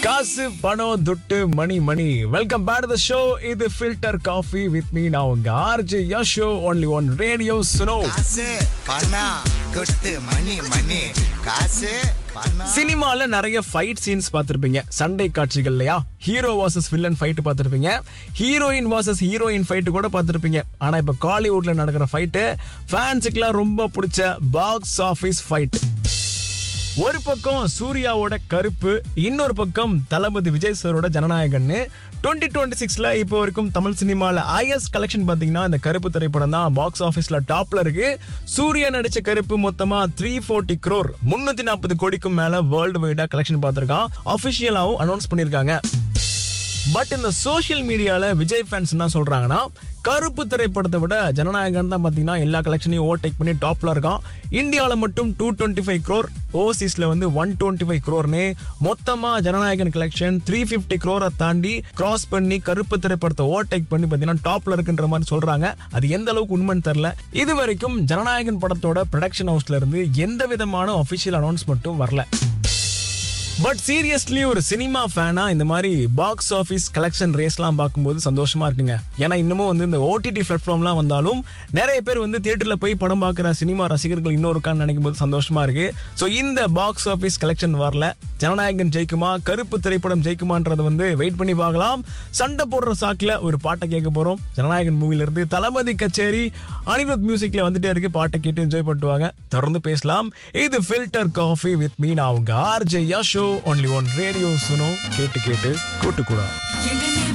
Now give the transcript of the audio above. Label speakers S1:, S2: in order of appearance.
S1: காசு பணம் துட்டு money money welcome back the show இது ஃபில்டர் காஃபி வித் மீ நான் உங்க RJ Yasho only one radio Suno
S2: காசு பணம் கொட்டு மணி மணி காசு பணம்
S1: சினிமால நிறைய ஃபைட் சீன்ஸ் பார்த்திருப்பீங்க சண்டை காட்சிகள் இல்லையா ஹீரோ வாசஸ் வில்லன் ஃபைட் பார்த்திருப்பீங்க ஹீரோயின் வாசஸ் ஹீரோயின் ஃபைட் கூட பார்த்திருப்பீங்க ஆனா இப்ப காலிவுட்ல நடக்கிற ஃபைட்டு ஃபேன்ஸுக்குலாம் ரொம்ப பிடிச்ச பாக்ஸ் ஆபீஸ் ஃபைட் ஒரு பக்கம் சூர்யாவோட கருப்பு இன்னொரு பக்கம் தளபதி விஜய் சாரோட ஜனநாயகன்னு டுவெண்ட்டி டுவெண்ட்டி சிக்ஸ்ல இப்போ வரைக்கும் தமிழ் சினிமால ஐஎஸ் கலெக்ஷன் பாத்தீங்கன்னா இந்த கருப்பு திரைப்படம் தான் பாக்ஸ் ஆபீஸ்ல டாப்ல இருக்கு சூர்யா நடிச்ச கருப்பு மொத்தமா த்ரீ ஃபோர்ட்டி க்ரோர் முன்னூத்தி நாற்பது கோடிக்கும் மேல வேர்ல்டு வைடா கலெக்ஷன் பார்த்திருக்கான் அபிஷியலாவும் அனௌன்ஸ் பண்ணிருக்காங்க பட் இந்த சோஷியல் மீடியால விஜய் ஃபேன்ஸ் என்ன சொல்றாங்கன்னா கருப்பு திரைப்படத்தை விட ஜனநாயகன் தான் பாத்தீங்கன்னா எல்லா கலெக்ஷனையும் ஓவர்டேக் பண்ணி டாப்ல இருக்கான் இந்தியாவில் மட்டும் டூ டுவெண்ட்டி ஃபைவ் க்ரோர் ஓவர்சீஸ்ல வந்து ஒன் டுவெண்ட்டி ஃபைவ் க்ரோர்னு மொத்தமா ஜனநாயகன் கலெக்ஷன் த்ரீ ஃபிஃப்டி க்ரோரை தாண்டி கிராஸ் பண்ணி கருப்பு திரைப்படத்தை ஓவர்டேக் பண்ணி பாத்தீங்கன்னா டாப்ல இருக்குன்ற மாதிரி சொல்றாங்க அது எந்த அளவுக்கு உண்மைன்னு தெரியல இது வரைக்கும் ஜனநாயகன் படத்தோட ப்ரொடக்ஷன் ஹவுஸ்ல இருந்து எந்த விதமான அபிஷியல் அனௌன்ஸ்மெண்ட்டும் வரல பட் சீரியஸ்லி ஒரு சினிமா ஃபேனா இந்த மாதிரி பாக்ஸ் ஆஃபீஸ் கலெக்ஷன் ரேஸ்லாம் பார்க்கும்போது சந்தோஷமா இருக்குங்க ஏன்னா இன்னமும் வந்து இந்த ஓடிடி பிளாட்ஃபார்ம்லாம் வந்தாலும் நிறைய பேர் வந்து தியேட்டர்ல போய் படம் பார்க்குற சினிமா ரசிகர்கள் இன்னும் இருக்கான்னு நினைக்கும் போது சந்தோஷமா இருக்கு ஸோ இந்த பாக்ஸ் ஆஃபீஸ் கலெக்ஷன் வரல ஜனநாயகன் ஜெயிக்குமா கருப்பு திரைப்படம் ஜெயிக்குமான்றதை வந்து வெயிட் பண்ணி பார்க்கலாம் சண்டை போடுற சாக்கில் ஒரு பாட்டை கேட்க போறோம் ஜனநாயகன் மூவில இருந்து தளபதி கச்சேரி அனிருத் மியூசிக்ல வந்துட்டே இருக்கு பாட்டை கேட்டு என்ஜாய் பண்ணுவாங்க தொடர்ந்து பேசலாம் இது ஃபில்டர் காஃபி வித் மீ நான் உங்க RJ Yasho only one radio Suno கேட்டு கேட்டு கூட்டு கூட
S3: எங்கனே